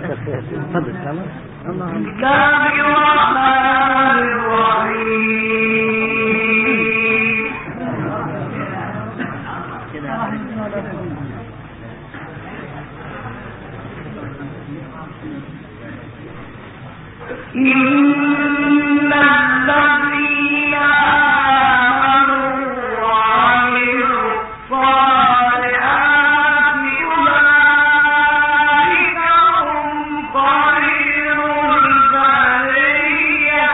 تفضل الله الرحمن الرحيم إن الذين آمنوا وعملوا الصالحات أولئك هم خير البرية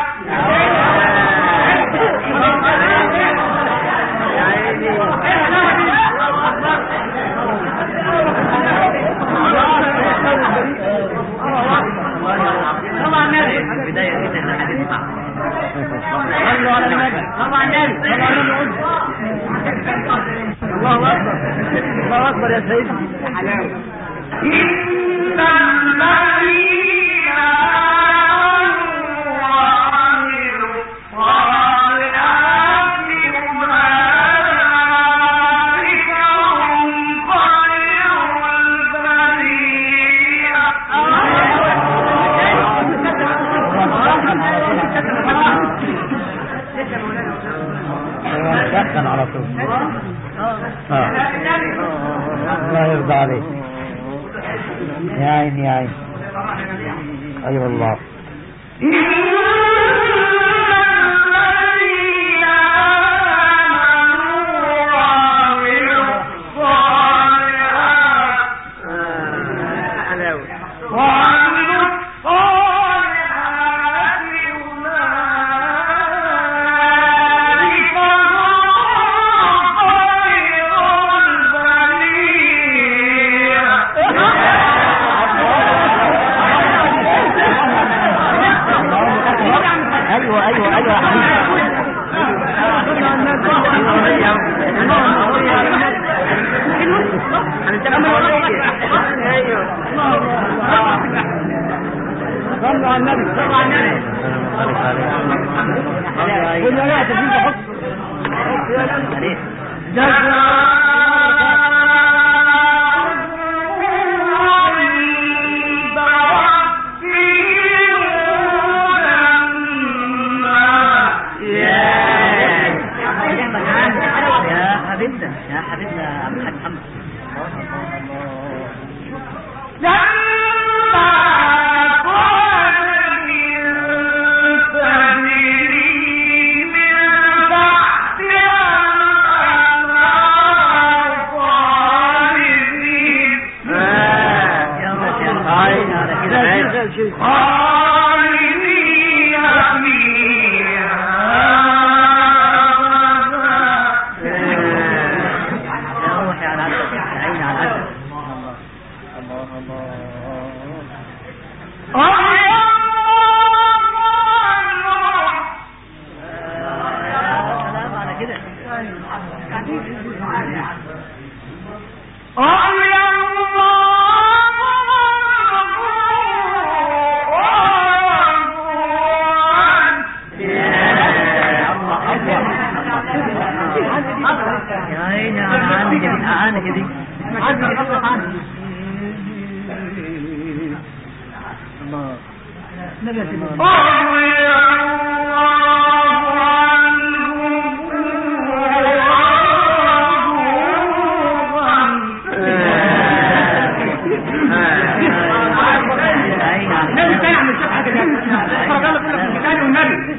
طبعا النبي بداية كده الحديث صلوا على النبي طبعا النبي صلوا على النبي الله اكبر الله اكبر يا سيدي إن الذين آمنوا وعملوا الصالحات أولئك هم خير دخل على طول اه الله يرضى عليك يا عين يا عين ايوه الله الذين آمنوا وعملوا الصالحات وعملوا الصالحات أولئك هم خير ايوه ايوه ايوه يا حبيبي صلوا على النبي صلوا على النبي قل يا لا تجيب حكم يا حبيبنا يا حبيبنا عبد الحاج محمد يا رب يا رب على كده عيب. خالدين فيها يا روحي على عدد يا عيني على عدد سلام على كده يا عيني على عنك دي عنك دي يا عيني على النبي كان يعمل شيء حاجه دي اتفرج الله كله في الكتاب والنبي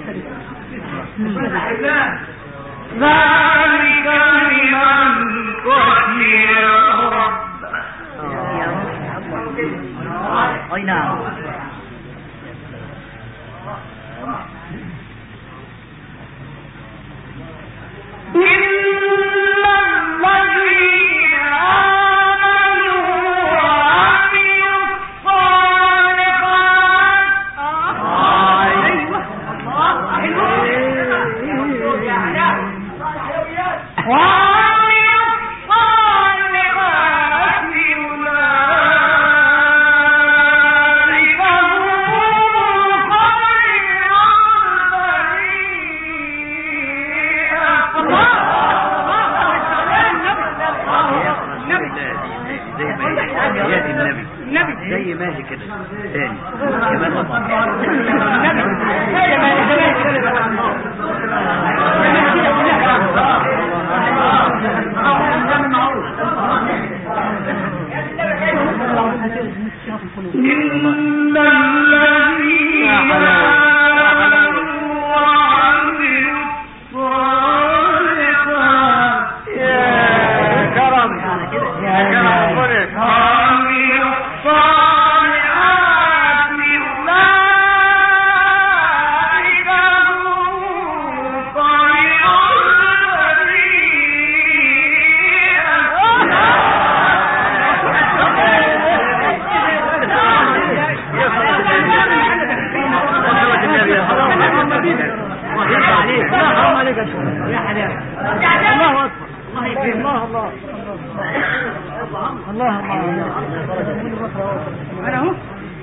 ذلك لمن خشي ربه يا روحي اي نعم ياتي النبي النبي زي ماشي كده تاني كمان إن الذين آمنوا وعملوا الصالحات كرم يا كرم وعملوا الصالحات أولئك هم خير حرام عليك يا شيخ. يا حلال الله اكبر الله الله الله الله انا اهو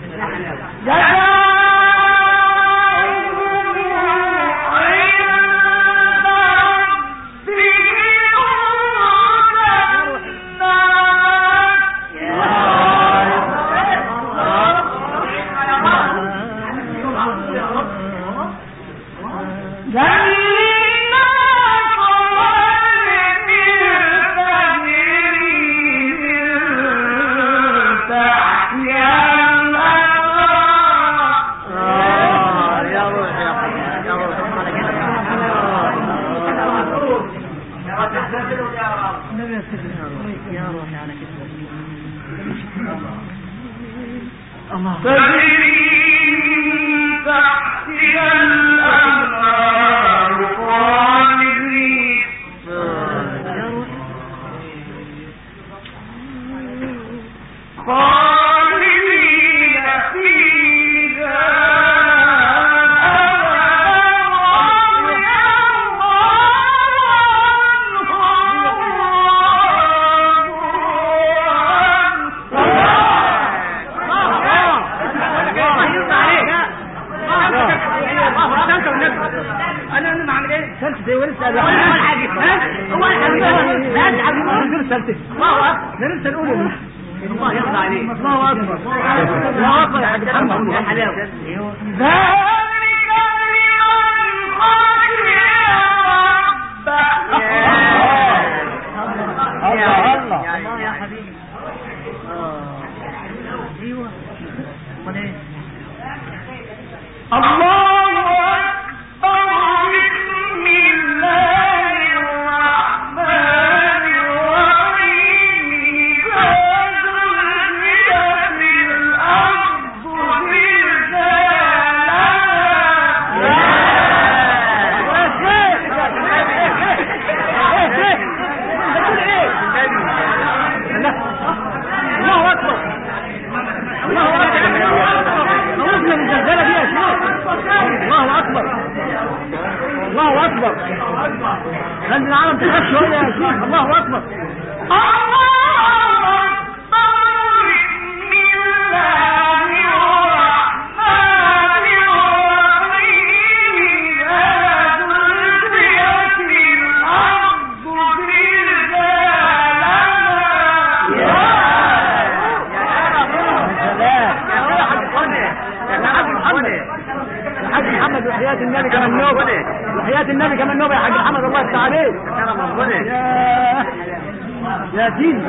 آه، يا روح يا حبيبي يا روح يا روح على كده الله تجري من تحتها الأنهار خالدين يا روح خالدين فيها انا انا بعمل ايه سلت زي ولسه هو الحاجة هو الحاجة لا تعب غير سلت الله اكبر ده لسه الاولى الله يرضى عليك الله اكبر الله اكبر يا حاج محمد يا حلاوه ذلك لمن خشي ربه الله الله الله يا حبيبي ايوه امال ايه الله أكبر بسم الله الرحمن الرحيم فزلزلت الأرض الله اكبر الله اكبر خوفنا من الزلزال دي يا شيخ الله اكبر الله اكبر خلي العالم تخاف شويه يا شيخ الله اكبر الحاج محمد وحياة النبي كمان نوبة وحياة النبي كمان نوبة يا حاج محمد الله يفتح عليك يا يا دين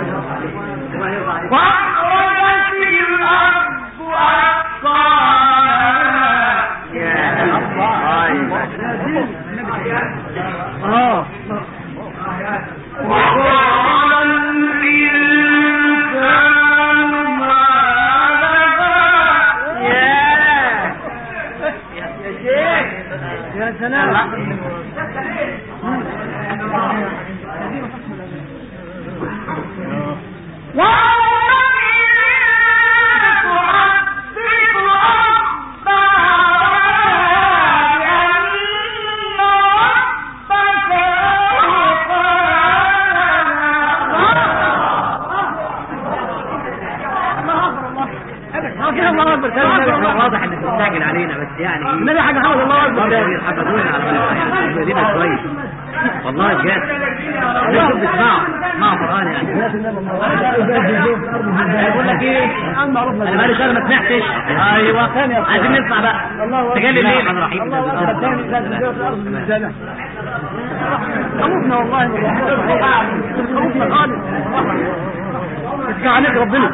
وأخرجت الأرض أثقالها اه وقال الإنسان ما لها يا سلام ما كده الله اكبر تاني النبي واضح انك مستعجل علينا بس يعني ايه النبي حاج محمد الله اكبر برضه تاني بيحفظونا على بالنا يعني كويس والله بجد لازم تسمعوا اسمعوا القران يعني يقول لك ايه انا بقالي شهر ما سمعتش ايوه ثاني عايزين نسمع بقى الله تجلي الليل الله اكبر ثاني لا تجاوز الارض من الزنا خوفنا والله من الرحمن خوفنا خالص اسمع عليك ربنا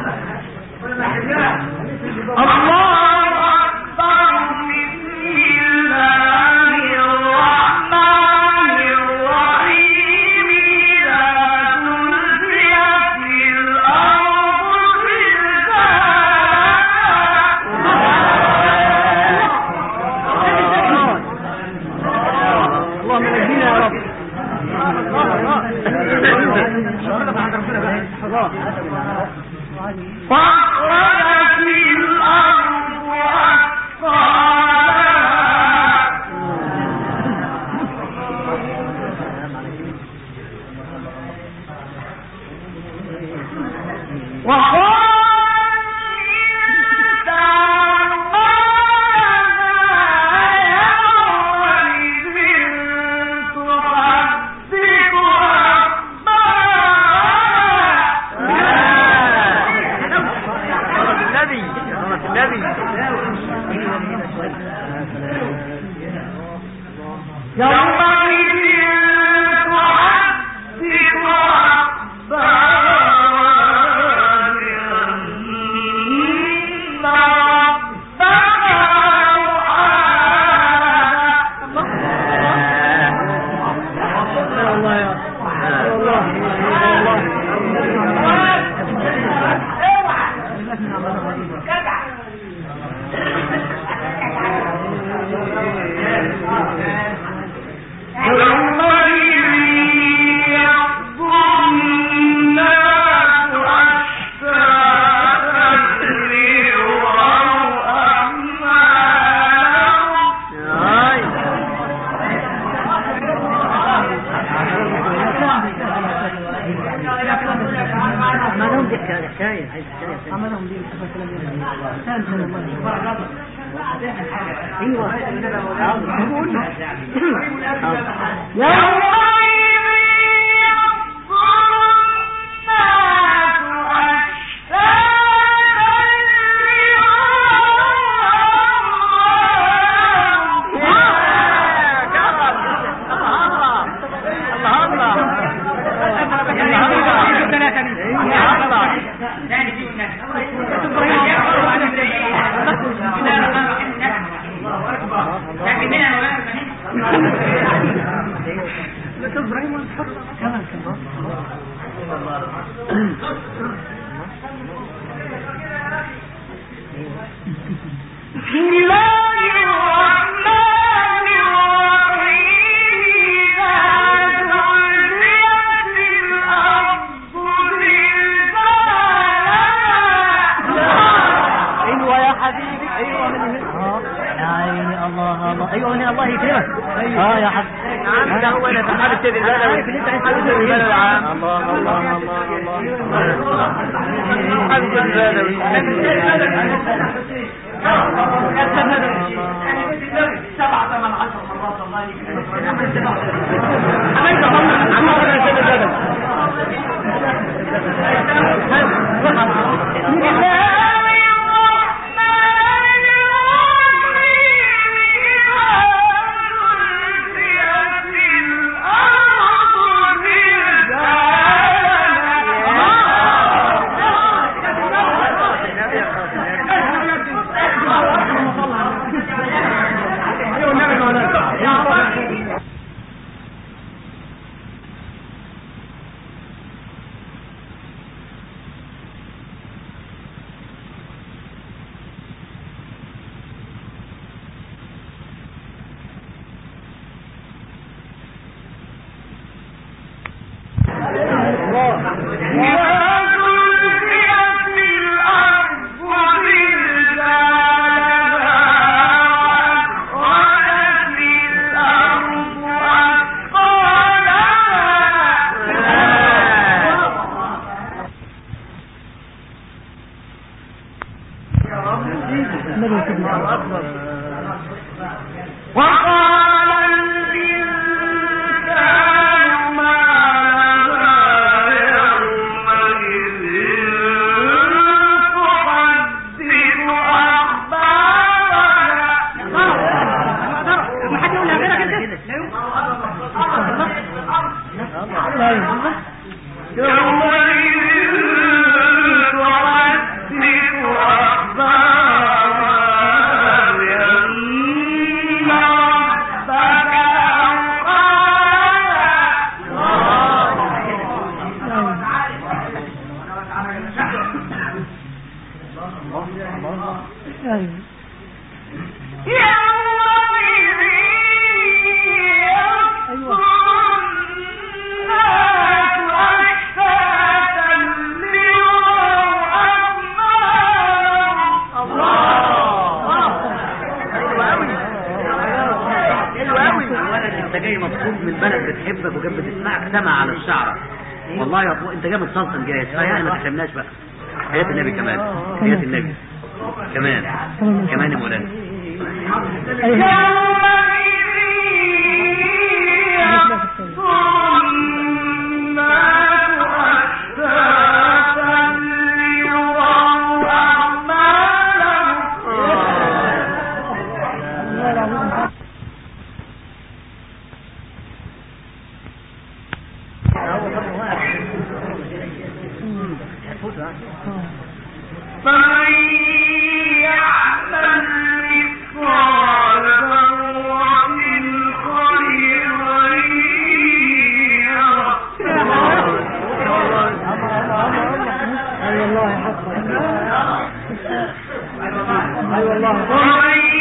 الله أكبر بسم الله الرحمن الرحيم إذا زلزلت الأرض اللهم نجينا يا رب وأخرجت الأرض أثقالها النبي النبي يومئذ تحدث أخبارها إن ربك أوحاها الله يا الله الله يومئذ يصدر الناس أشتاتا ليروا أعمالهم ما لهم ضحك هذا حكايه عايز حكايه عملهم دي ثاني سنة ايوه بسم الله الرحمن الرحيم إذا زلزلت الأرض زلزالها ايوه يا حبيبي ايوه من هنا يا عيني الله الله ايوه من الله يكرمك اه يا حبيبي عم ده هو انا في حال السيد البلوي عارف اللي انت عايز تقوله ايه البلوي يا عم الله الله الله الله حال السيد البلوي سبعة ثمان عشر مرات الله يكرمك عملت عملت عملت يا سيد البلد بسم الله الرحمن الرحيم إذا زلزلت الأرض زلزالها ايوه ولد انت جاي مبسوط من بلد بتحبك وجنب بتسمعك سمع على الشعر والله يا أخو انت جاي متسلطن جاي فيعني ما تحرمناش بقى حياة النبي كمان حياة النبي كمان كمان يا مولانا والله العظيم اي والله حق اي والله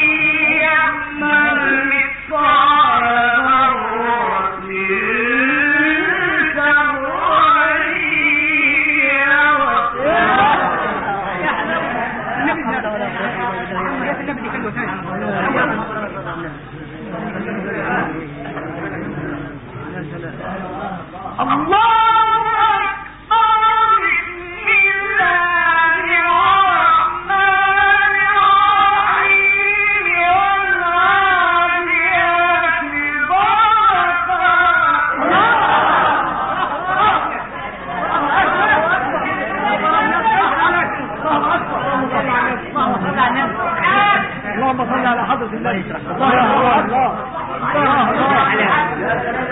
اللهم صل على حضرة النبي الله يا الله الله الله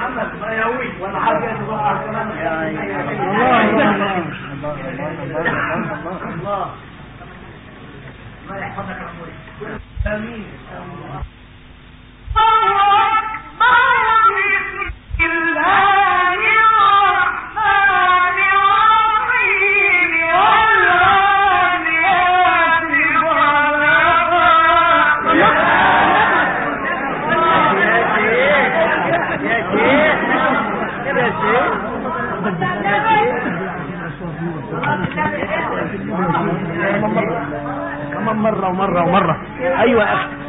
كمان مرة ومرة ومرة ايوه يا اخي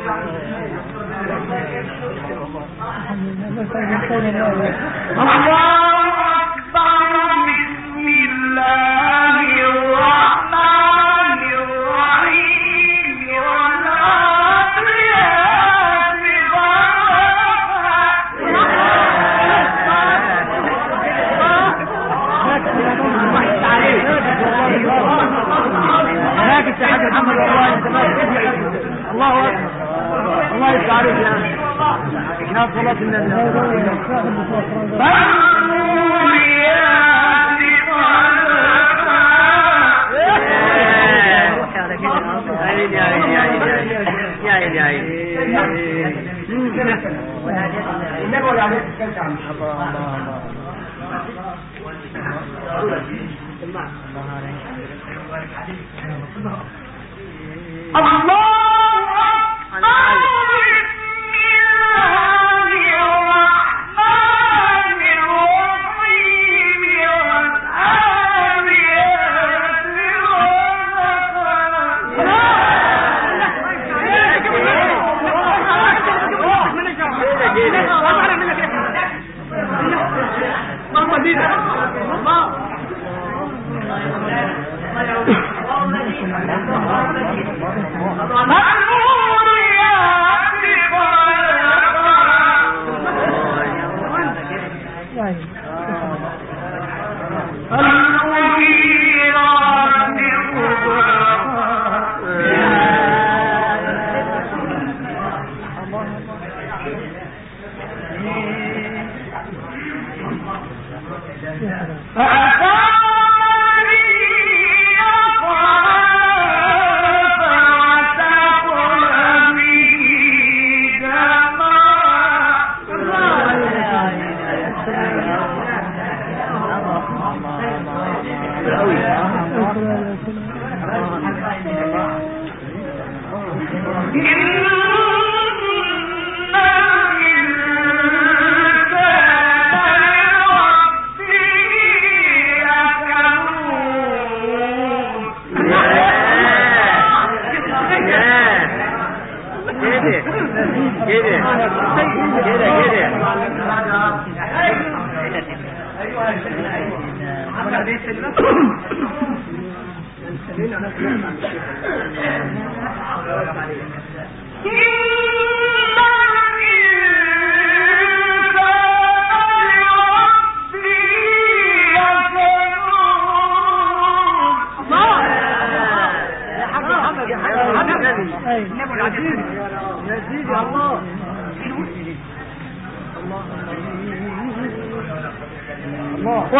ساكت يا حاج محمد والله انت ما الله اكبر الله يفتح عليك يا اخي احنا صلاة النبي عيني يا عيني يا عيني يا عيني يا عيني يا عيني النبي ولا عليه السلام عم يا حاج محمد يا حاج محمد يا سيدي يا سيدي الله الله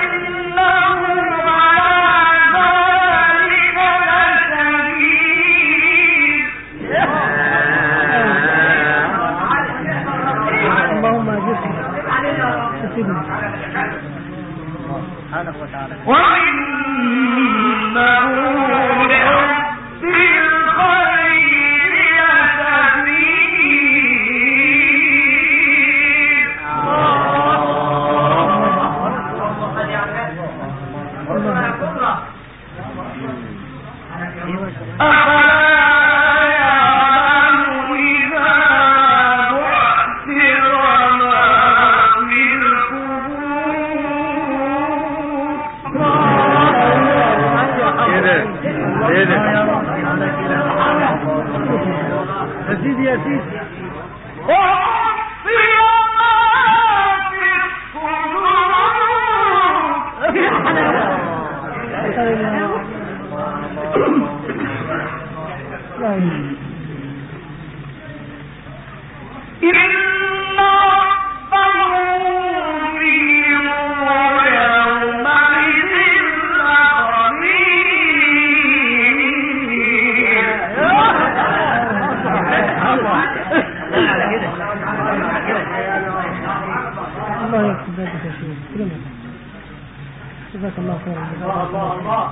اللهم اجرنا سيدنا سبحانه وتعالى يا سيدي يا سيدي الله يكتب ذلك يا شيخ كلمة جزاك الله خيرا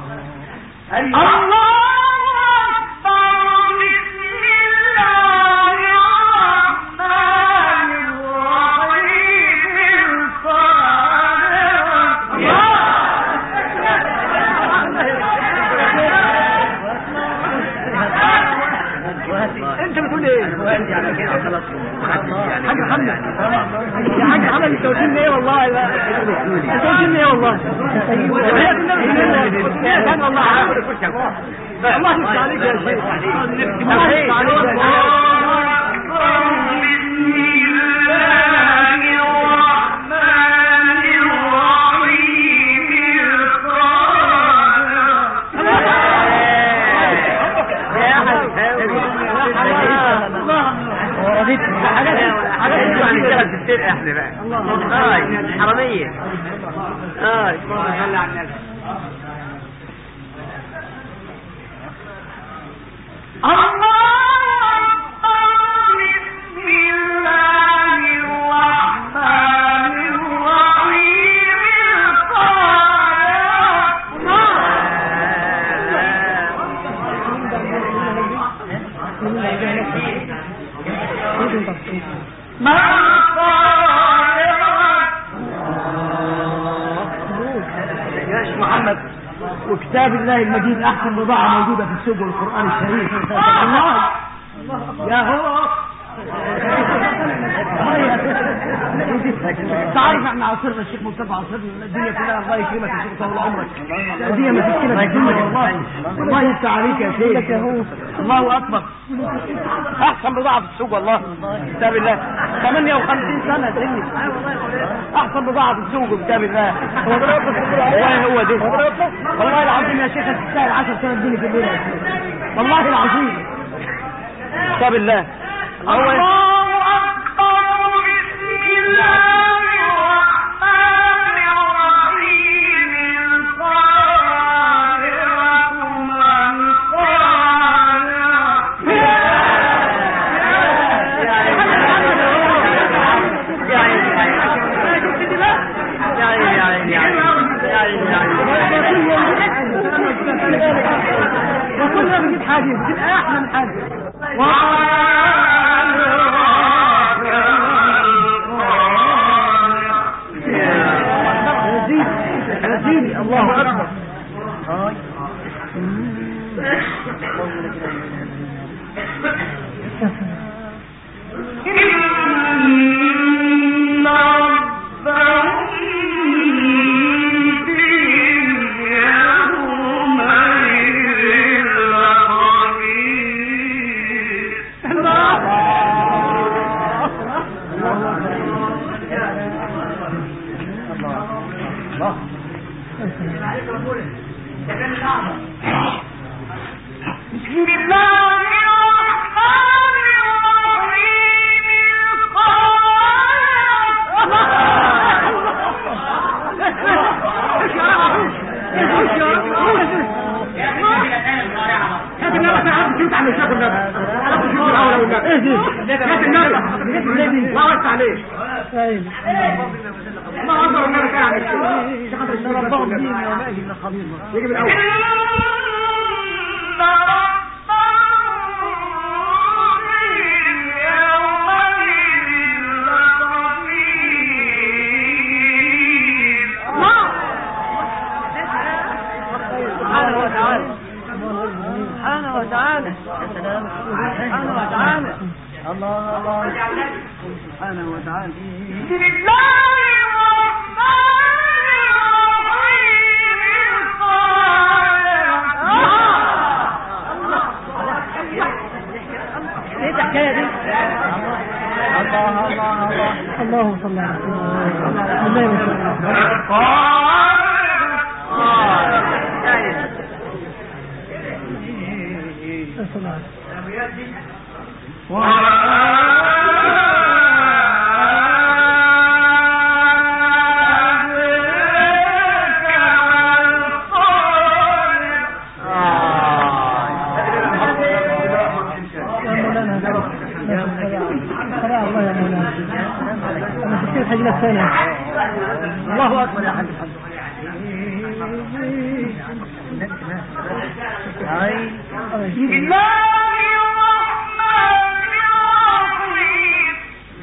انت بتقول ايه؟ حاج محمد يا حاج محمد انت قلت لي ايه والله لا انت قلت لي ايه والله هي النبي يا كان والله الله يفتح عليك يا شيخ الله يفتح عليك يا شيخ ورضيت حاجات حاجات احنا بقى اه حرامية اه صلى على النبي يا شيخ محمد وكتاب الله المجيد احسن بضاعه موجوده في السوق والقران الشريف الله يا هو تعرف احنا عصرنا الشيخ مصطفى عصرنا الدنيا كلها الله يكرمك يا شيخ طول عمرك الدنيا ما تشكلك الدنيا والله الله يفتح عليك يا شيخ الله اكبر احسن بضاعه في السوق والله كتاب الله 58 سنه سني احسن بضاعه في السوق كتاب الله والله هو ده والله العظيم يا شيخ تستاهل 10 سنه اديني في الليله والله العظيم كتاب الله هو وكلنا بنجيب حاجه بنجيب احلى من حاجه يزيد يزيد الله اكبر إن ربهم بسم الله الرحمن الرحيم هات النبي انا عارف شوف عم شاف النبي عارف شوف الاول والنبي ايه دي هات النبي الله وسع عليه الله اكبر النبي كان عم يشوف ربهم دين يا ماجي من الخبير يجي من الاول سبحانه وتعالى سبحانه وتعالى سبحانه وتعالى الله الله سبحانه وتعالى بسم الله ايه الحكايه دي الله الله الله اللهم صل على سيدنا محمد اللهم صل على يا مولانا قرأ الله يا مولانا انا شفت الحاجة الثانية الله اكبر يا حاج بسم الله الرحمن الرحيم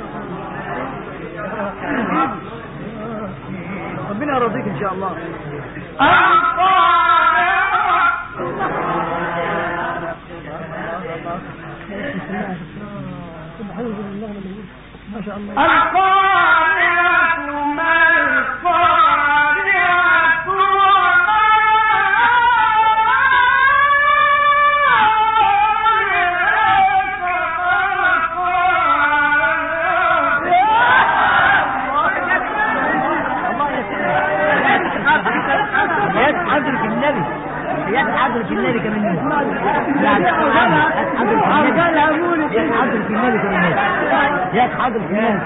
ربنا يرضيك ان شاء الله ما شاء الله القارعة ما القارعة يا حضرة النبي يا حضرة النبي كمان يعني حضرة النبي يا حضرة النبي كمان يا حضرة النبي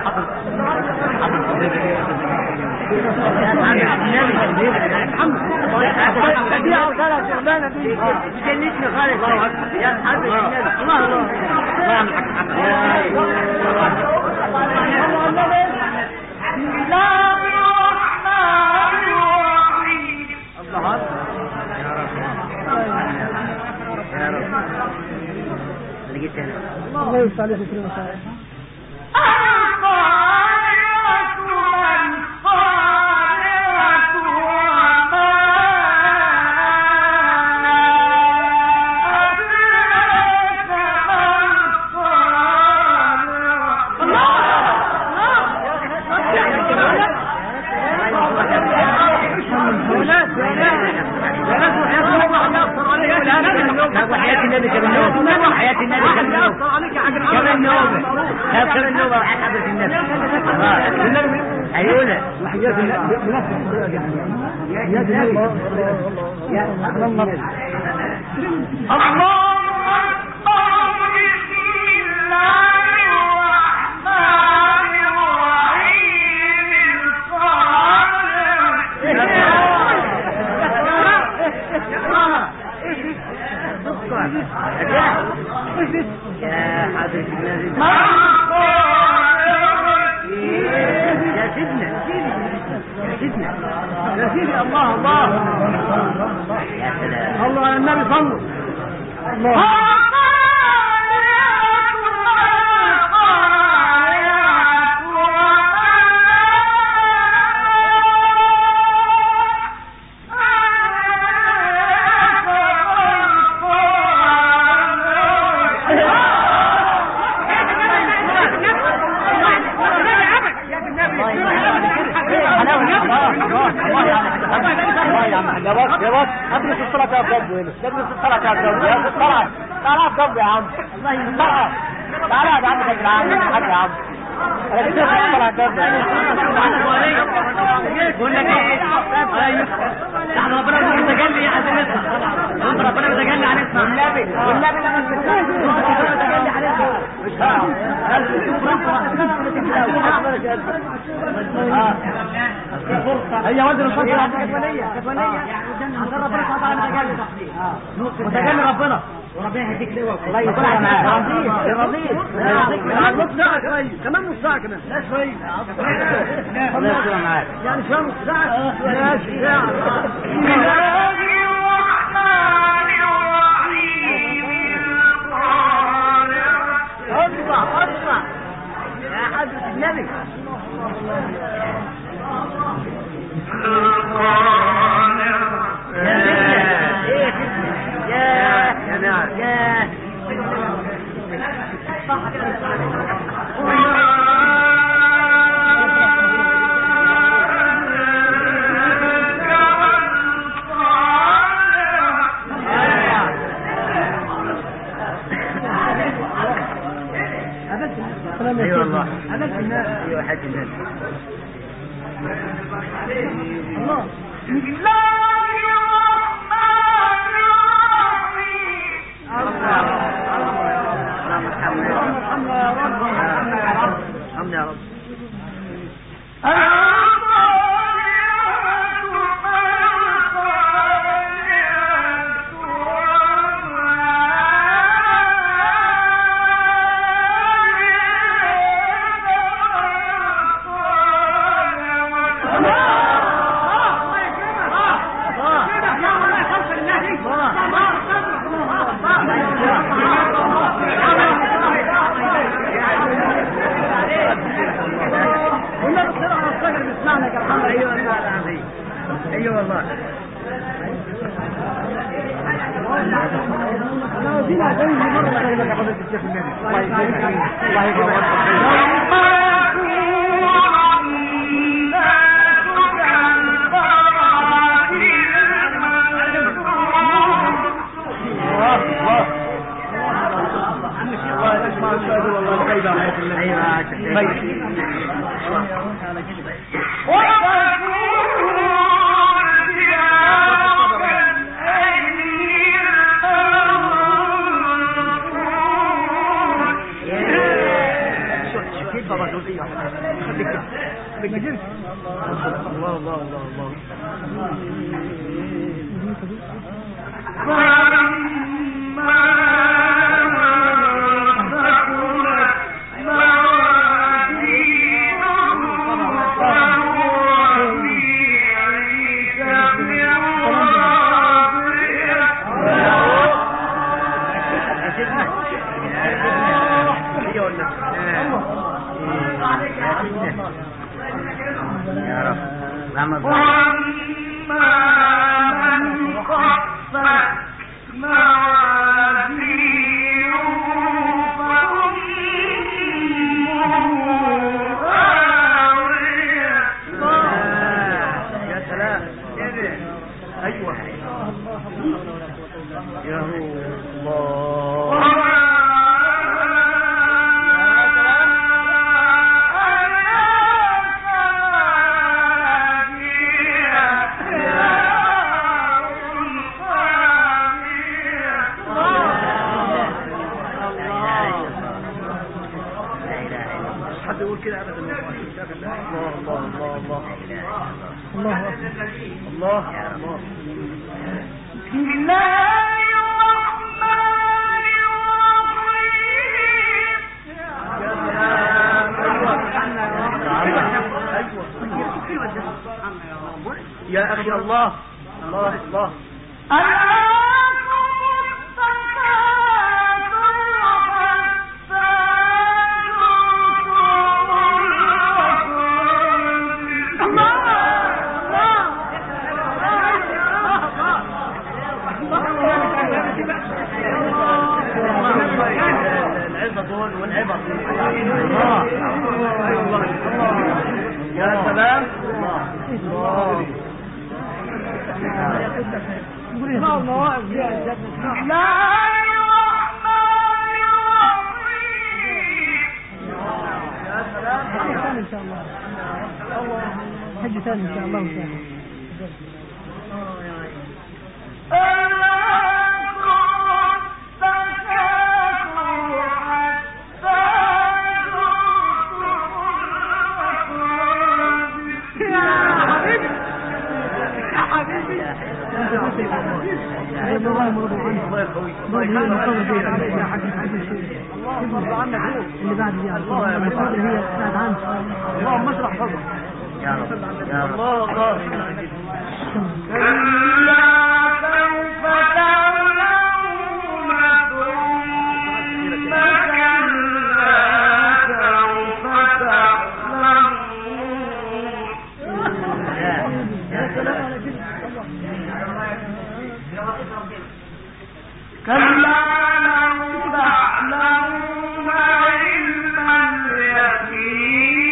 بسم الله الرحمن الرحيم الله يفتح عليك كل مسائل القارعة ما القارعة وما أدراك ما وحياة النبي كمان نوبة وحياة النبي كمان نوبة كمان نوبة لا كمان نوبة وحياة حضرة النبي آه. أيوة وحياة النبي بنفس الطريقة جدا حياة النبي يا الله الله أكبر بسم الله الرحمن الرحيم يا حضرة النبي يا سيدنا يا سيدنا يا سيدي الله الله يا سلام الله على النبي صلوا الله يا بص يا بص ادرس الصلاة يا ضب هنا ادرس الصلاة يا ضب يا الصلاة تعالى يا ضب يا عم الله ينصرها تعالى يا عم يا عم حاج يا عم انا بدي الصلاة يا ضب بقول لك ايه ايوه والنبي لما تتكلم عليه مش هي وزن الفضل كفنية كفنية عشان ربنا سبحانه وتعالى متجلي متجلي ربنا وربنا هيديك لواء الله يسلمك معاك رضيت رضيت نص ساعة كمان كمان نص ساعة كمان لا شوية الله يسلمك معاك يعني شوية نص ساعة ماشي ساعة اسرع اسرع يا حضرة النبي يا يا نعم يا ايوه والله ايوه حاج الناس الله اللهم ارحمنا يا رب ارحمنا يا رب والنبي بسرعة على الصقر بيسمعنا يا محمد ايوه والله العظيم ايوه والله احنا عاوزين عشان مرة كلمة يا فضيلة الشيخ النبي الله يكرمك الله يكرمك الله يسمع الشاهد والله الخير على حياة النبي ايوه يا شيخ. اكيد بابا دول ايه خليك كده خليك كده الله الله الله الله يا رب اللهم يا سلام ايوه يا الله مش حد يقول كده ابدا الله الله الله الله الله الله الله يا سلام ايوه يا اخي الله الله الله العظة دول والعبر الله الله يا سلام الله الله المواقف دي يا يا سلام ان شاء الله حج ثاني ان شاء الله وسهلا ألا رضي الله مرضوا عنه الله يقوي برضه هي المقابل دي يا حاج حاج الشيخ الله عنك روح اللي بعد دي الله يا المقابل هي بعد عنه اللهم اشرح صدرك يا رب يا رب الله الله كلا سوف تعلمون ثم كلا سوف تعلمون يا سلام على كده كلا لو تعلمون علم اليقين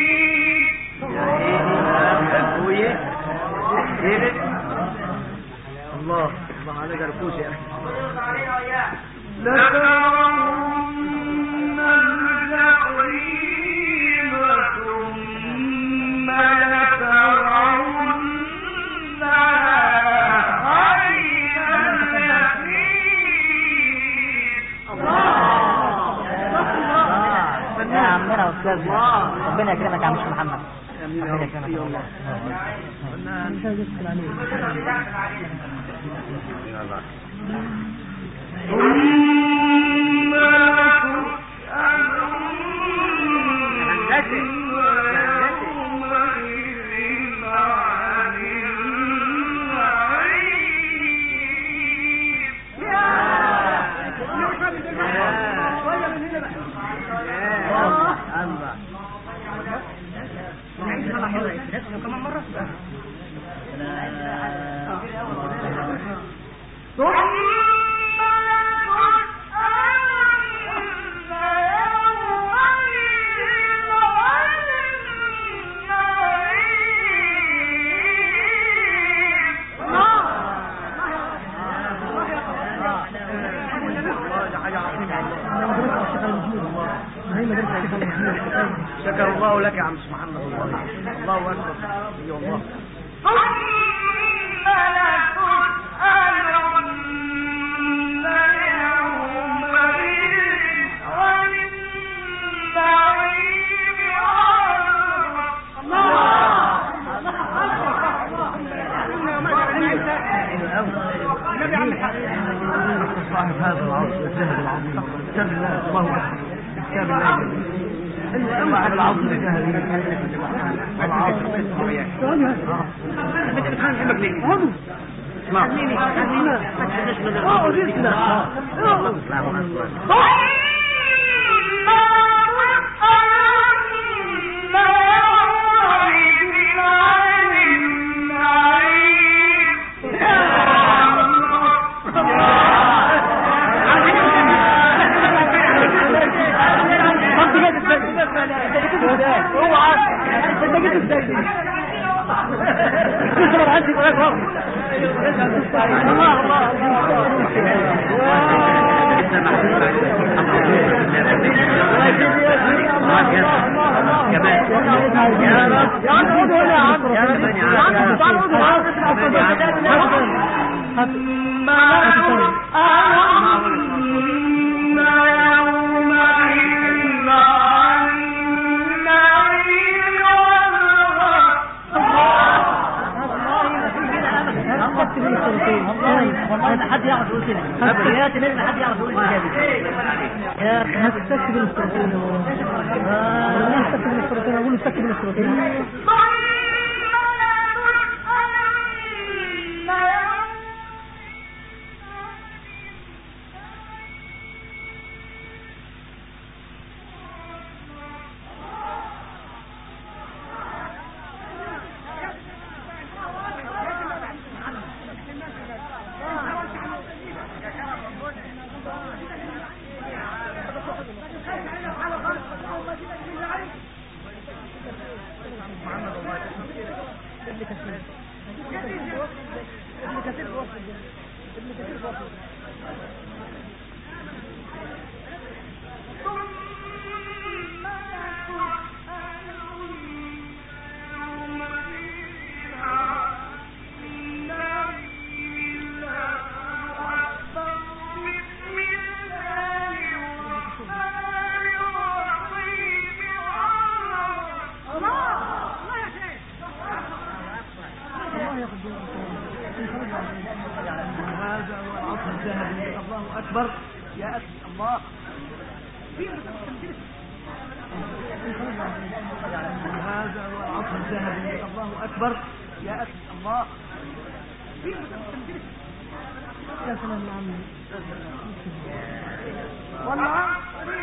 قوية ايه الله الله عليك ركوش يا اخي لترون الجحيم ثم لترونها عين اليقين يا عمنا استاذنا ربنا يكرمك يا عم محمد امين يا رب يا الله مش عايز ادخل عليه ثم لتسألن يومئذ عن النعيم الله كمان مرة الله ده حاجة عظيمة هي مدرسة الشيخ المحمود شكر الله لك يا عم محمد والله الله اكبر يا الله صاحب هذا العصر الذهب العظيم كتاب الله الله اكبر كتاب الله صاحب العصر الذهبي العصر بتحبك ليه؟ اسمع اقعد اسمع اقعد انت جيت ازاي؟ اوعى انت جيت ازاي؟ تصبر عندي ولا فوق الله الله يا رب يا رب يا عم يا رب يا عم تعال والله ما حد يعرف يقول كده يا تنين ما حد يعرف يقول كده يا اخي هتستكتب الاستراتيجيه والله استكتب الاستراتيجيه اقول استكتب الاستراتيجيه هذا هو العصر الذهبي الله اكبر يا أخي الله هذا هو العصر الذهبي الله اكبر يا أخي الله يا سلام يا عمي والعصر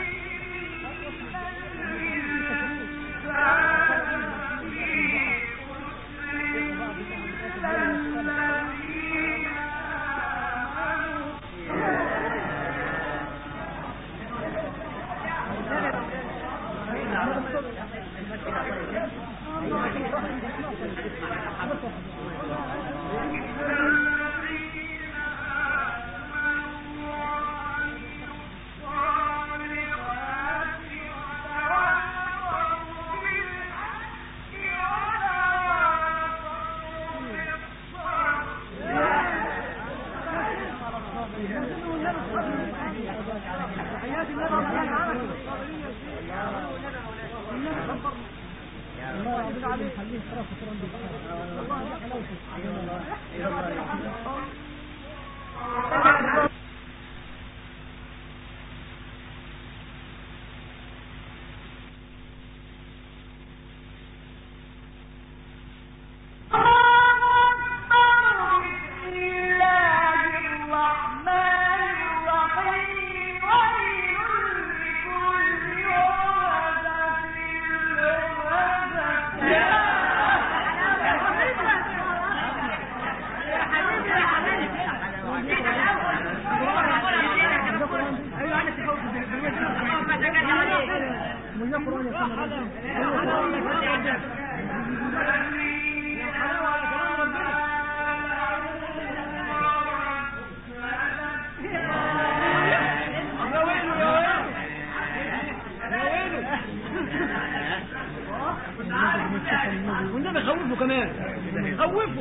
والنبي خوفه كمان خوفه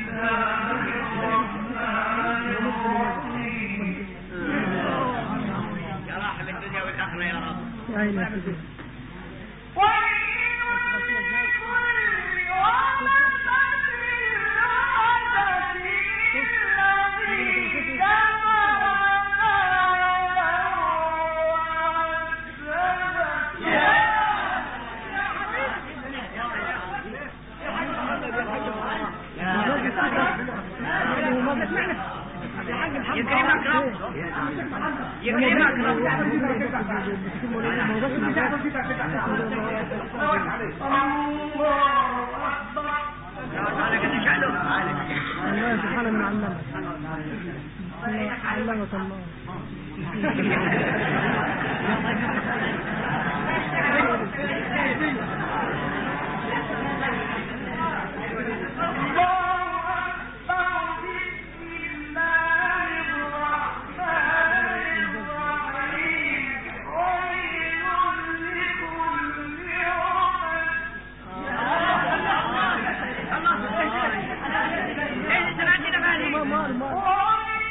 يا راحم الدنيا والاخره يا رب عيني يا سيدي يكرمك رب يكرمك رب تعالى كده شعله الله سبحانه من علمه علمك الله ما ما ما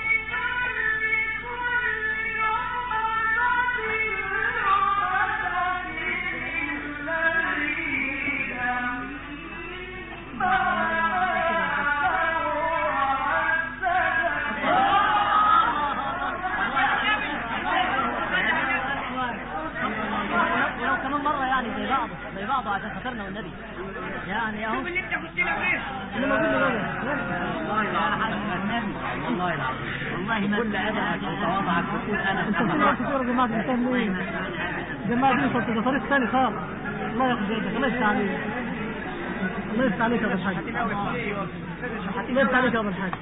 ولو كمان مرة يعني زي بعض زي بعض عشان خاطرنا والنبي يعني اهو اللي انت كنت لابس انا ما قلنا والله العظيم والله العظيم والله ما كل ادبك وتواضعك تقول انا انت كل وقت تقول يا جماعه الاسلام ليه؟ جماعه دي انت ده طريق ثاني خالص الله ياخذ بيدك الله يفتح عليك الله يفتح عليك يا ابو الحاج الله يفتح عليك يا ابو الحاج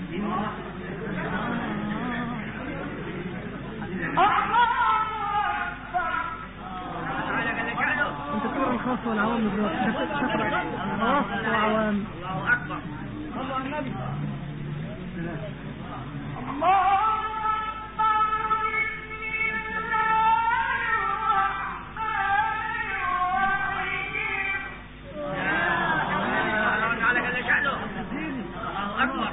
تعالى قال لك عنه انت تقرا الخاص والعوام دلوقتي تقرا خاص وعوام الله اكبر تعالى قال لك عنه الله اكبر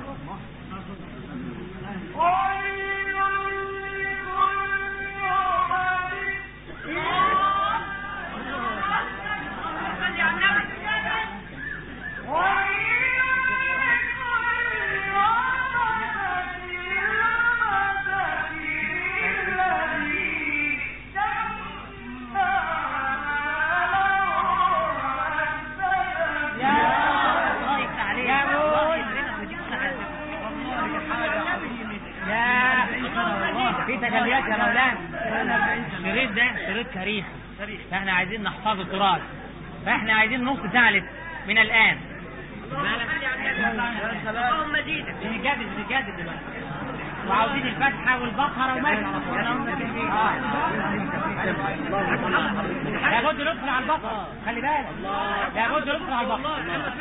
صلي على النبي في تجليات يا مولانا الشريط ده شريط كريم فاحنا عايزين نحفظ التراث فاحنا عايزين نص ساعة لسه من الآن اللهم زيدك نجدد نجدد دلوقتي وعاوزين الفتحة والبقرة وما لابد ندخل على البقرة خلي بالك لابد ندخل على البقرة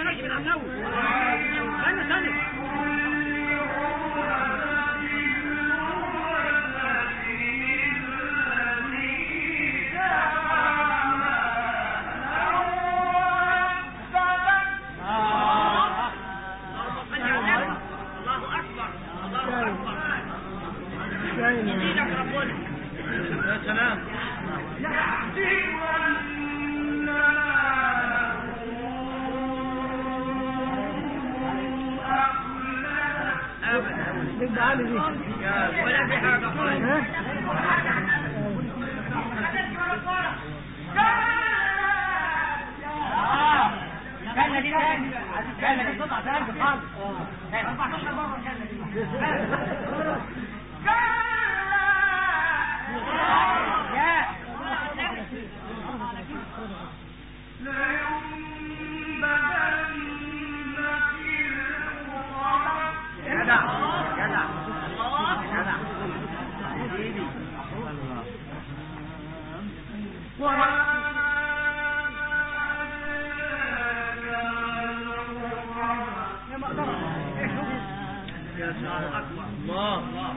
يا سلام تبقى عالي دي ولا في حاجة خالص ها كان دي تاني كان دي تطلع تاني خالص جدع جدع جدع يا سلام الله الله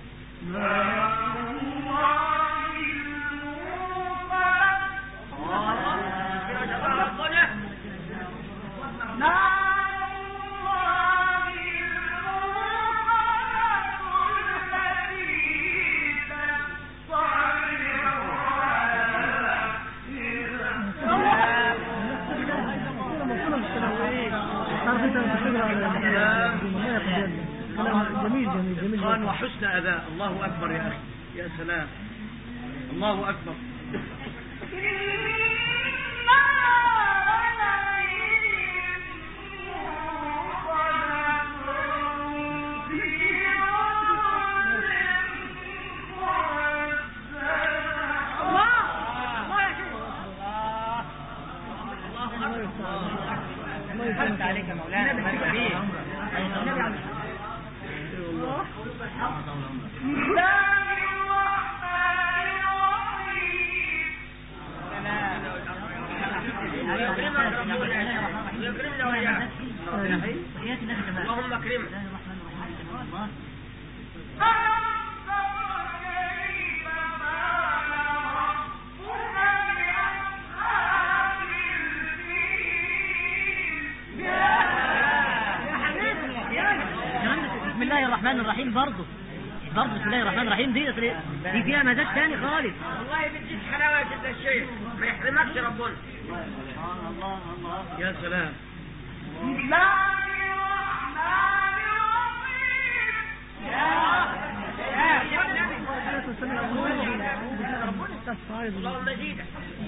عارف انت انت بتقرا على الله يقبل كلام جميل جميل جميل قال وحسن أداء الله أكبر يا أخي يا سلام الله أكبر الله حتى يسلمك عليك يا مولانا ما كبير اللهم اكرمك بسم الله الرحمن الرحيم برضه برضه بسم الله الرحمن الرحيم دي دي فيها مزاج تاني خالص والله بتزيد حلاوة يا سيدنا الشيخ ما يحرمكش ربنا يا سلام اللهم زيدك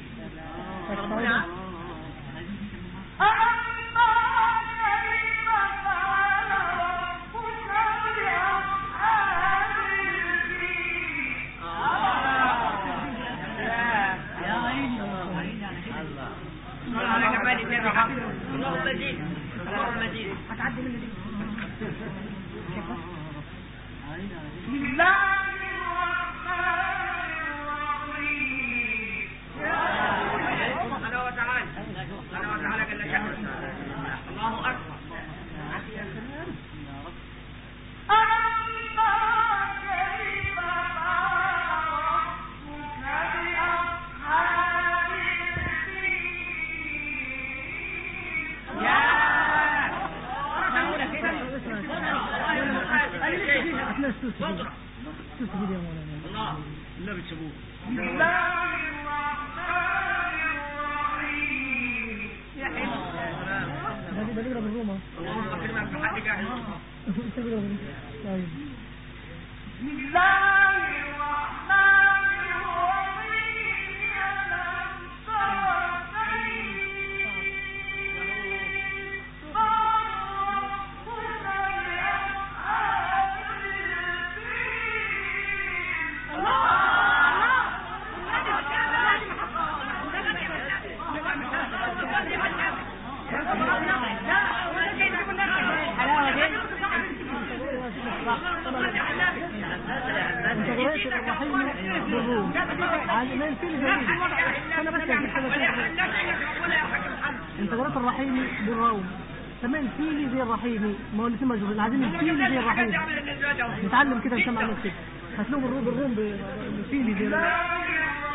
اللهم زيد اللهم زيد هتعدي من دي سبحانه وتعالى سبحانه وتعالى جل شأنه الله أكبر هتلاقي السوسي دي السوسي دي يا مولانا الله النبي تسبوه ده ده بيقرا بالروما اللهم اكرمك بحق جاهل انت بيقرا بالروما طيب Thank you. انت قريت الرحيم بالروم عن ما الفيل جميل انا بس انت قريت الرحيم بالروم كمان الفيلي زي الرحيمي ما هو الاثنين مجهولين عايزين الفيلي زي الرحيم نتعلم كده نسمع ناس كده هتلاقوا بالروم بالروم ب- الفيلي زي الرحيم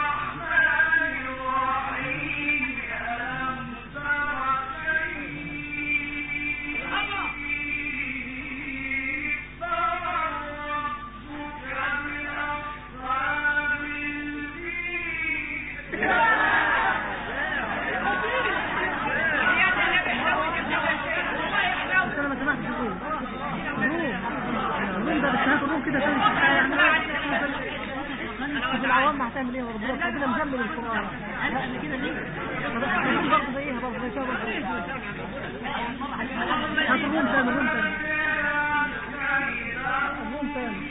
بس انا ما سمعتش الروم الروم الروم ده بس هات الروم كده تاني في العوام هتعمل ايه ربنا ربنا مجمل القران لا قبل كده ليه طب برضه زيها برضه زي كده برضه هات الروم تاني الروم تاني الروم تاني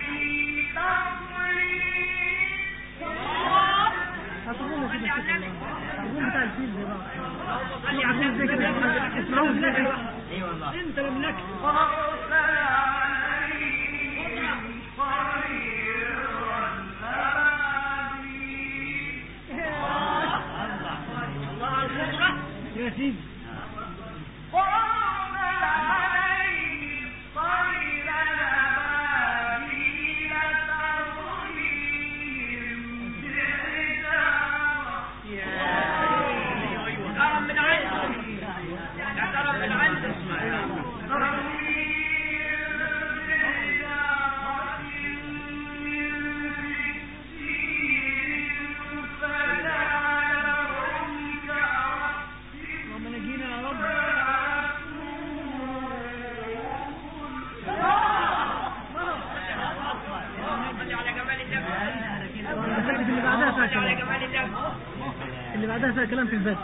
هات الروم يا سيدي الشيخ الله. الروم بتاع الفيل ده بقى الروم زي كده اسمعوه زي كده اي والله انت لم لك يا سيدي اللهم نجينا يا رب المساجد اللي بعدها فيها كلام اللي بعدها فيها كلام في البدء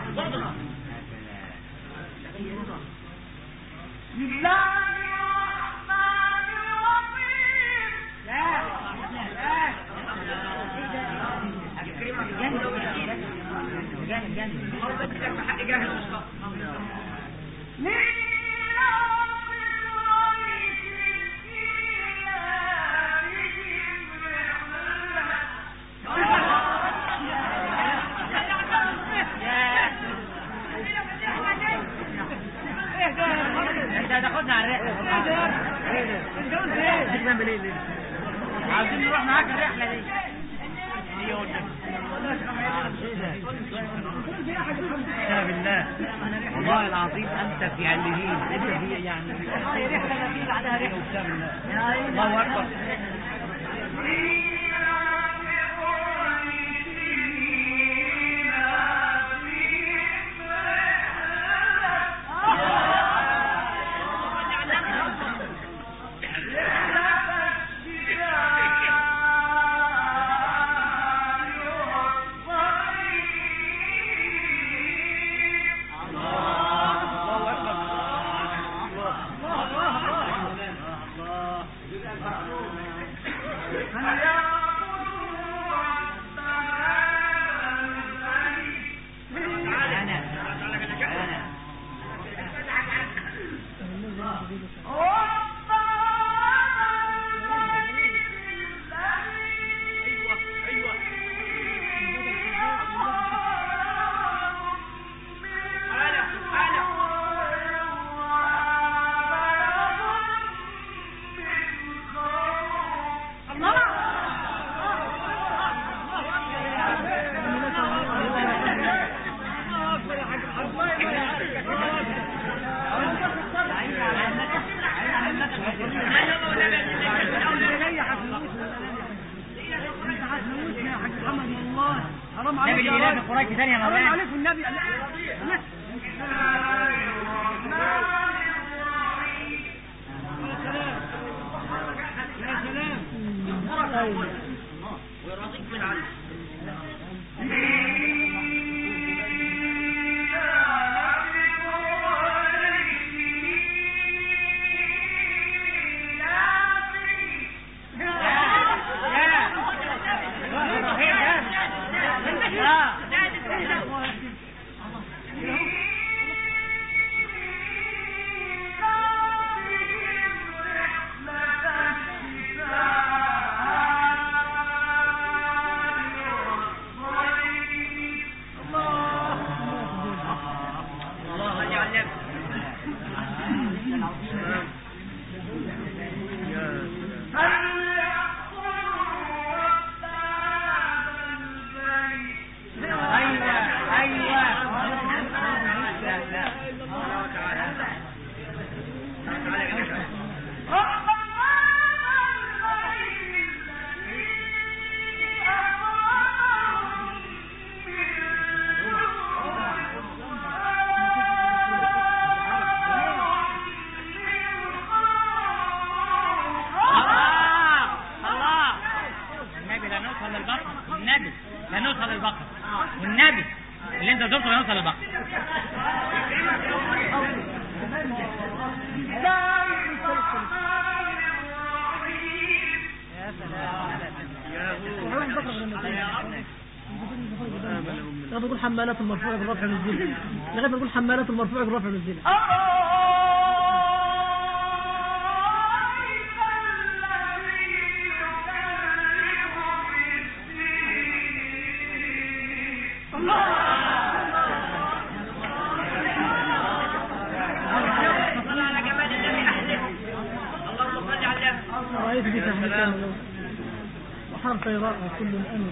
انت هتاخدنا على الرحله نعمل ايه ليه؟ عاوزين نروح معاك الرحله دي يا بالله والله العظيم انت في عليين انت في يعني رحله ما في بعدها رحله اقسم بالله الله اكبر حرام نبي عليك يا الاله راجل في قريش ثانيه يا حرام مولانا عليك والنبي لا لا يا سلام ايوه البقره والنبي اللي انت قلته يوصل البقره لغايه بيقول حمالات المرفوع بالرفع والنزول لغايه بيقول حمالات المرفوع بالرفع والنزول رأيت في تحديث وحرف راء كل أمر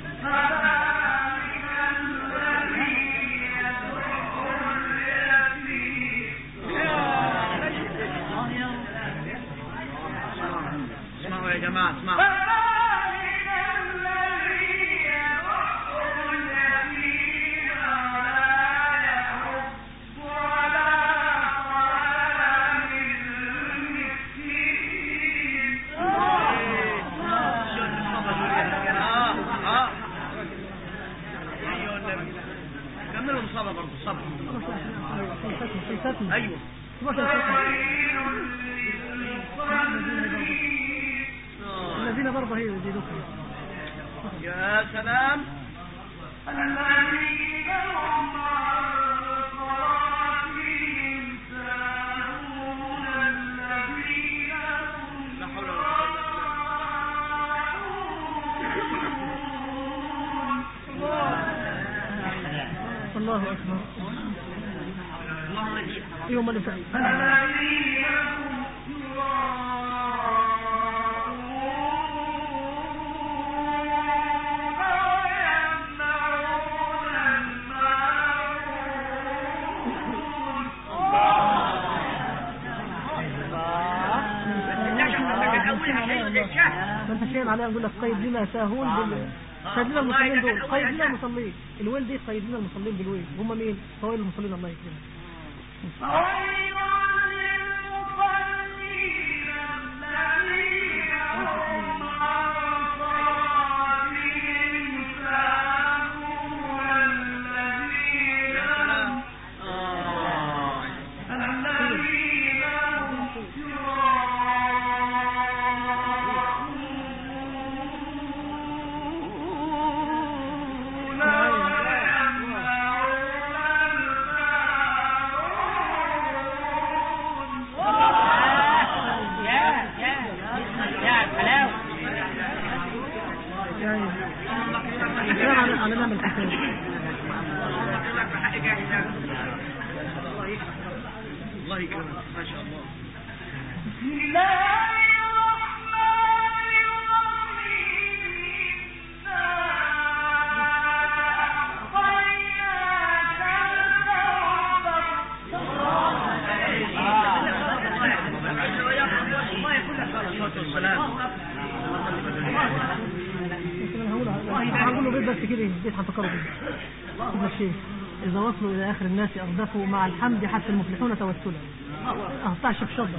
اسمعوا يا جماعة اسمعوا اه اه ايوه النبي كملوا الصلاة برضه الصبر خلفتنا ايوه الذين برضه هي يزيدوك يا سلام لا حول ولا قوة الله أكبر يوم اللي فات ما انت شايل عليها نقول لك قيد لنا ساهون بال قيد لنا المصلين دول قيد لنا المصلين الويل دي قيد لنا المصلين بالويل هم مين؟ فوائل المصلين الله يكرمهم يا يا يا الحلاوه يعني كان على على نعم الحسين الله يكرمك ما شاء الله الصلاة والسلام لكن انا هقول هقول له بيت بس كده بيت هتفكروا بيه ابن الشيخ اذا وصلوا الى اخر الناس اردفوا مع الحمد حتى المفلحون توسلا اه بتاع الشيخ شطه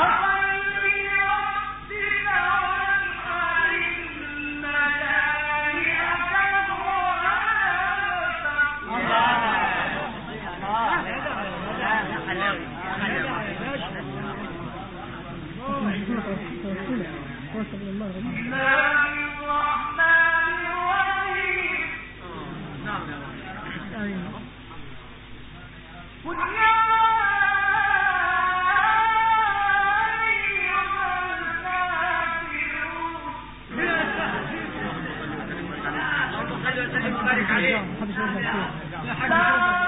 توسلا توسل الى الله نعم يا رب ايوه بارك عليه محدش يرجع فيه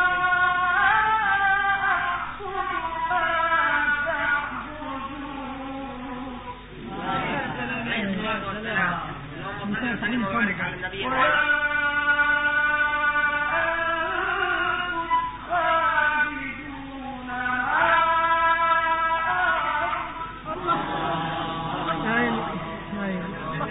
مثال تعليم الصالح ايوه ايوه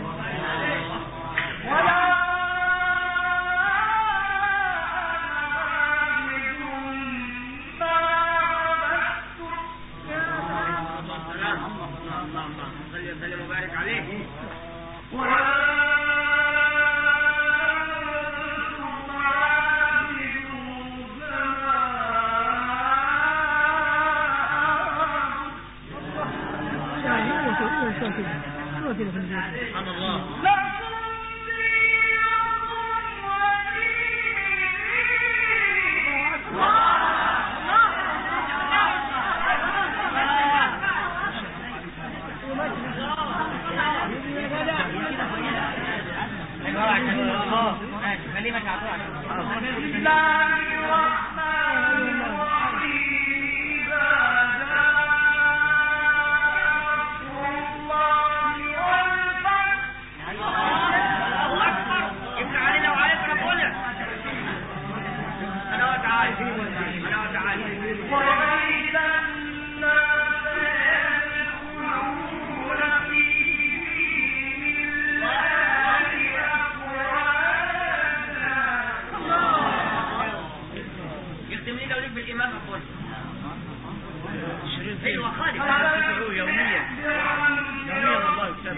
صلي وسلم وبارك عليه في البيت سبحان الله ماشي خليه ماشي على طول جبت علينا وعليك انا بقول لك انا وتعالى انا وتعالى قلت منين لو ليك بالامام اقول ايوه خالد يوميا يوميا والله كتاب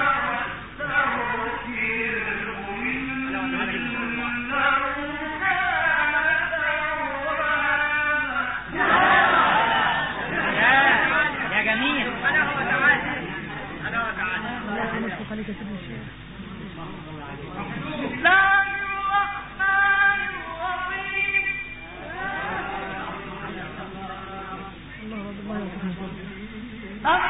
يا يا جميل انا هو تعالى انا هو تعالى الله يمسك عليك يا سيدنا الشيخ الله رب الله يوفقك من فضله.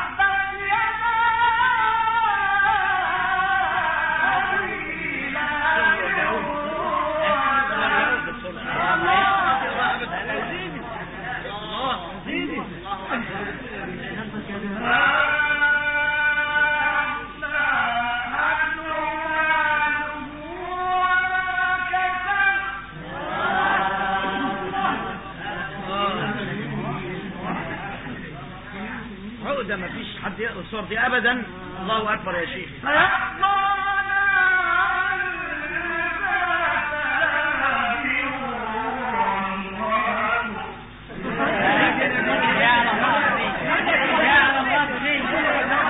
عقدة ما فيش حد يقرا الصور دي ابدا الله اكبر يا شيخ يا على الله يا على الله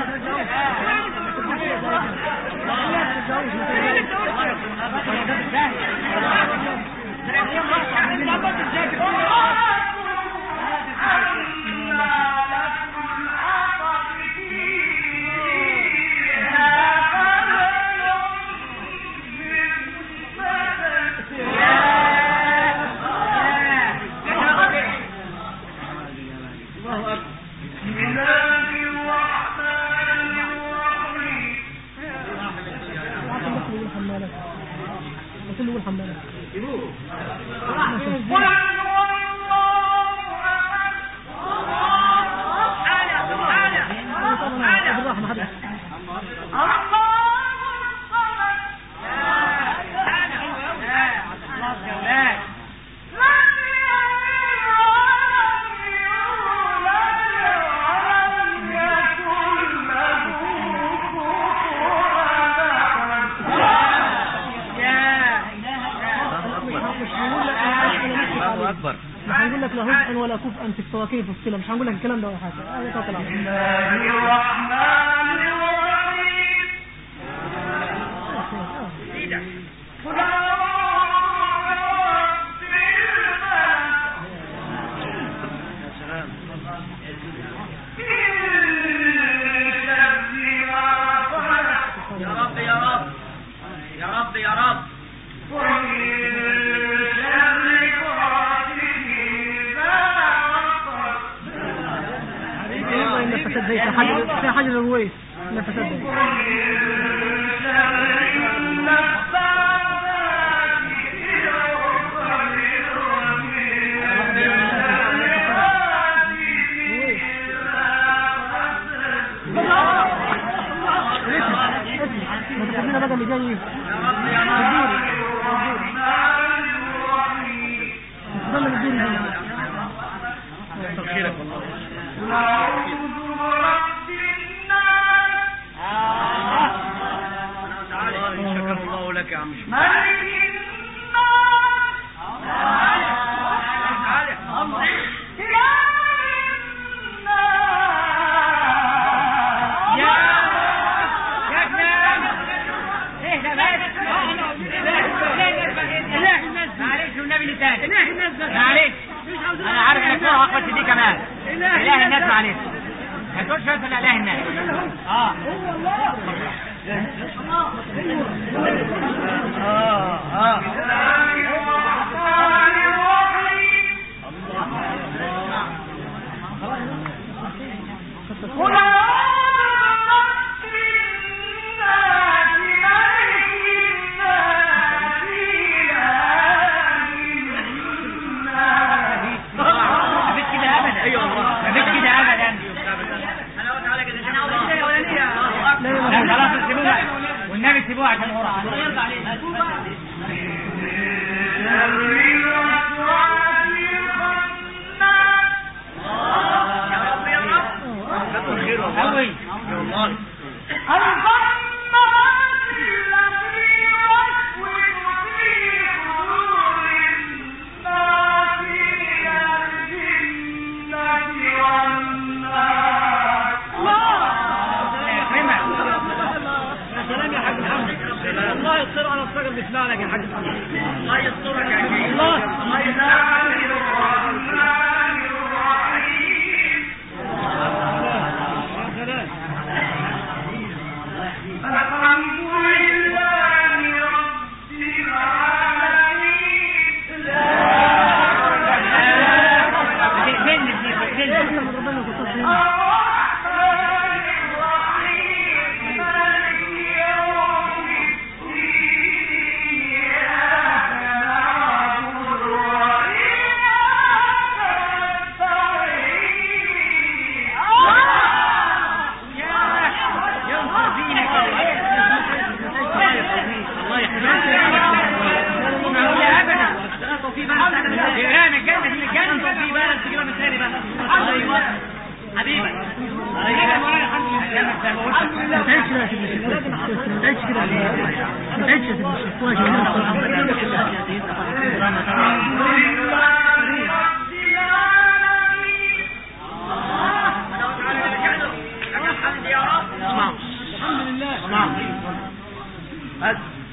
الله اكبر وعطى الناس اللي يقول حمالات وكل يقول حمالات طبعا بالراحه ما حدش الله اكبر مش هنقول لك لا هزءا ولا كفءا في التواكيب في الصله مش هنقول لك الكلام ده ولا حاجه هذا توكل على الله يا رب يا رب يا رب يا رب والله النفسات زي في حاجه في حاجه الرويس النفسات زي ما تخلينا بقى اللي جاي ده اللي بيدير كتر خيرك والله تعالى شكر الله لك يا عم شمال معلش والنبي اللي تاني معلش انا عارف انك تروح اخبط في دي كمان اله الناس معلش ما تقولش بس الا اله الناس اه سيبوها والنبي سيبوها عشان اروح يرضى عليك قوي يا سلام يا حاج محمد والله يصير على الصقر بيسمع لك يا حاج محمد الله يسترك يا شيخ الله يا سلام بتقتلني دي بتقتلني ينصر دينك الله يحفظك معقول ابدا وفي بلد سنة من ثاني جيران الجنه دي الجنه وفي بلد تجيبها من ثاني بقى ايوه حبيبك ما تعيش كده يا سيدي الشيخ ما تعيش كده ما تعيش يا سيدي الشيخ كويس الحمد لله بس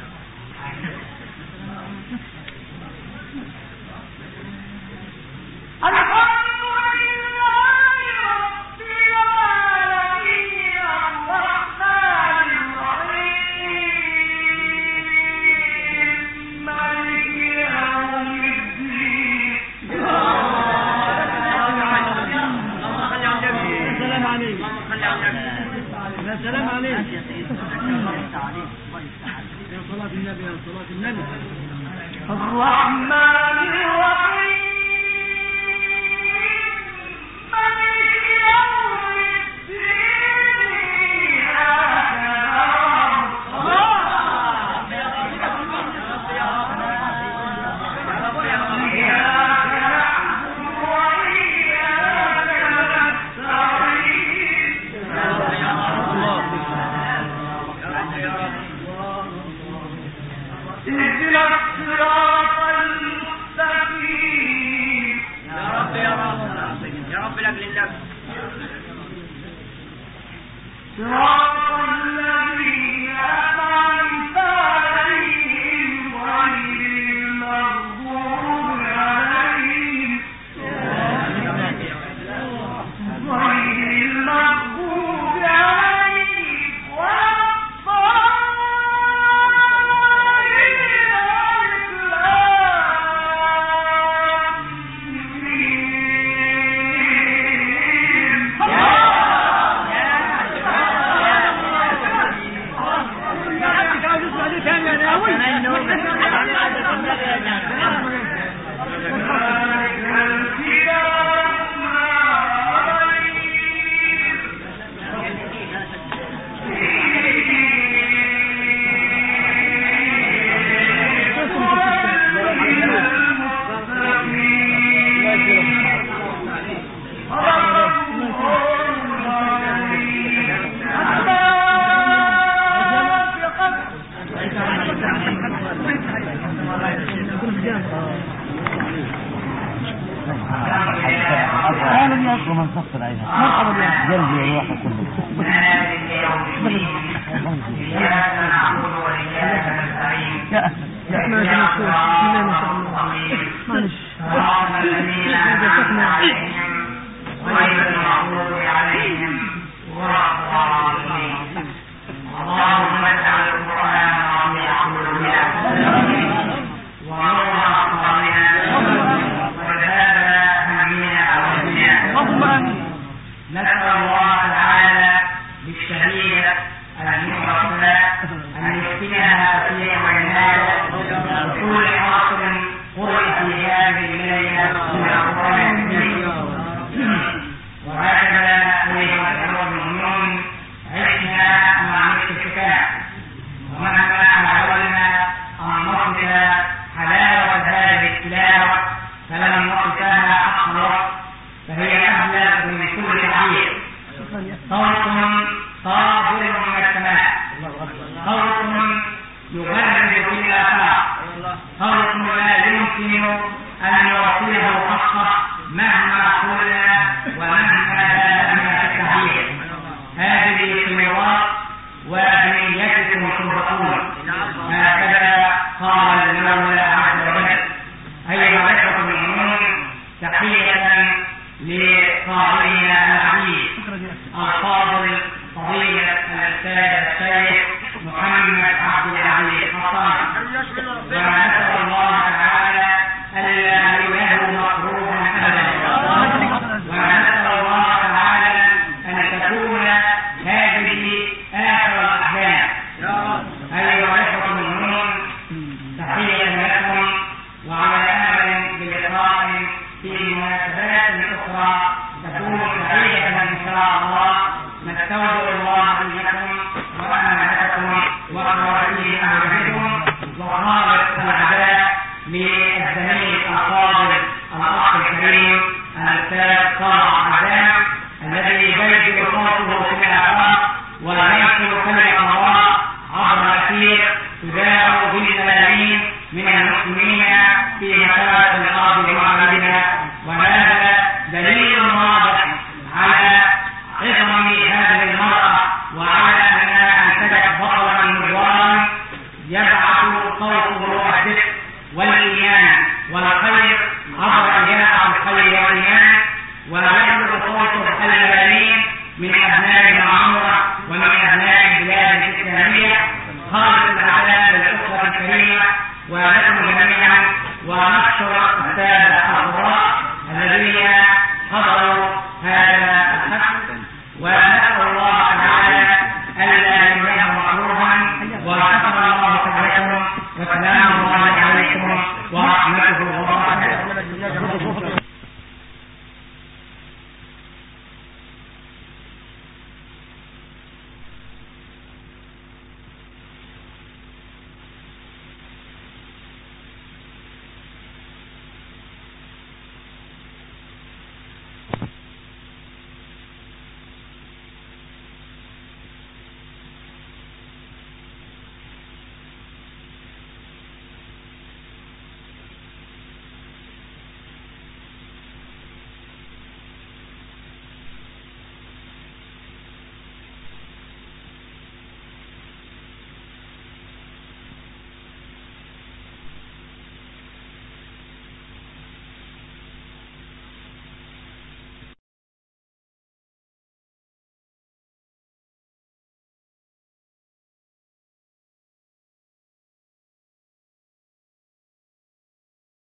يا سلام عليك يا سلام عليك يا صلاة النبي يا صلاة النبي يا رب لاجل الله محدش عاوز يسمع دي تاني يا ناوي ومن صف العينها مرحبا يا قلبي يا واحد كله يا يا ما شاء الله ما شاء الله معلش إذا شفنا غير المغضوب عليهم ولا الضالين اللهم اجعل القرآن ربيع قلوبنا ونور أبصارنا وذهاب همنا أوزنا نسأل الله تعالى بالشهيدة المحرمة أن يسكنها في عينها وكل حاصل قرئ في هذه الليلة من القرآن الكريم وهكذا أيها الأخوة المؤمنون عشنا مع مثل الكتاب بنيتكم ترزقون هكذا قال المولى عز وجل أيها الإخوة المؤمنون تحية لقائدنا العزيز الفاضل فضيلة الأستاذ الشيخ محمد عبد العزيز حسن